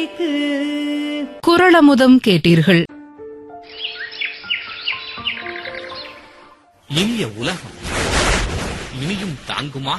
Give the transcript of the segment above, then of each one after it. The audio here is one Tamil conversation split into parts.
தலைக்கு குரளமுதம் கேட்டீர்கள் இனிய உலகம் இனியும் தாங்குமா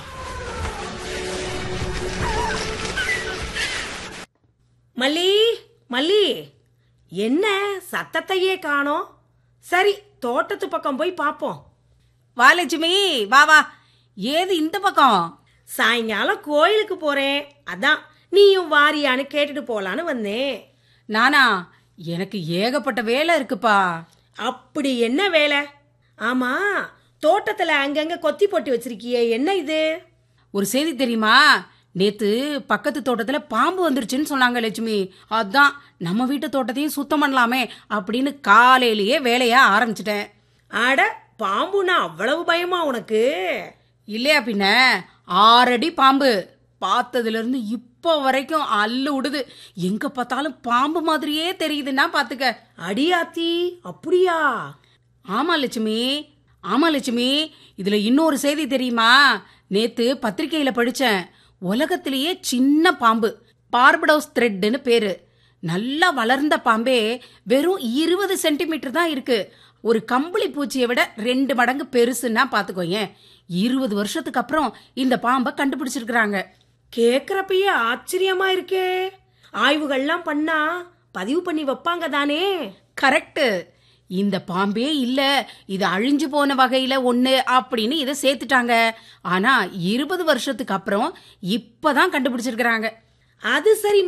மல்லி மல்லி என்ன சத்தத்தையே காணோம் சரி தோட்டத்து பக்கம் போய் பாப்போம் வா லட்சுமி வா வா ஏது இந்த பக்கம் சாயங்காலம் கோயிலுக்கு போறேன் அதான் நீயும் வாரியான்னு கேட்டுட்டு போலான்னு வந்தேன் நானா எனக்கு ஏகப்பட்ட வேலை இருக்குப்பா அப்படி என்ன வேலை ஆமா தோட்டத்துல அங்கங்க கொத்தி போட்டு வச்சிருக்கியே என்ன இது ஒரு செய்தி தெரியுமா நேத்து பக்கத்து தோட்டத்துல பாம்பு வந்துருச்சுன்னு சொன்னாங்க லட்சுமி அதான் நம்ம வீட்டு தோட்டத்தையும் சுத்தம் பண்ணலாமே அப்படின்னு காலையிலேயே வேலையா ஆரம்பிச்சிட்டேன் அட பாம்புனா அவ்வளவு பயமா உனக்கு இல்லையா பின்ன ஆறடி பாம்பு பார்த்ததுல இருந்து இப்போ வரைக்கும் அல்லு விடுது எங்க பார்த்தாலும் பாம்பு மாதிரியே தெரியுதுன்னா பாத்துக்க அடியாத்தி அப்படியா ஆமா லட்சுமி ஆமா லட்சுமி இதுல இன்னொரு செய்தி தெரியுமா நேத்து பத்திரிக்கையில படிச்சேன் உலகத்திலேயே சின்ன பாம்பு பார்படோஸ் த்ரெட்னு பேரு நல்லா வளர்ந்த பாம்பே வெறும் இருபது சென்டிமீட்டர் தான் இருக்கு ஒரு கம்பளி பூச்சியை விட ரெண்டு மடங்கு பெருசுன்னா பாத்துக்கோயேன் இருபது வருஷத்துக்கு அப்புறம் இந்த பாம்பை கண்டுபிடிச்சிருக்கிறாங்க கேக்குறப்பயே ஆச்சரியமா இருக்கே ஆய்வுகள்லாம் பண்ணா பதிவு பண்ணி வைப்பாங்க தானே கரெக்ட் இந்த பாம்பே இல்ல இது அழிஞ்சு போன வகையில ஒண்ணு அப்படின்னு இதை சேர்த்துட்டாங்க ஆனா இருபது வருஷத்துக்கு அப்புறம் இப்பதான் கண்டுபிடிச்சிருக்கிறாங்க அது சரி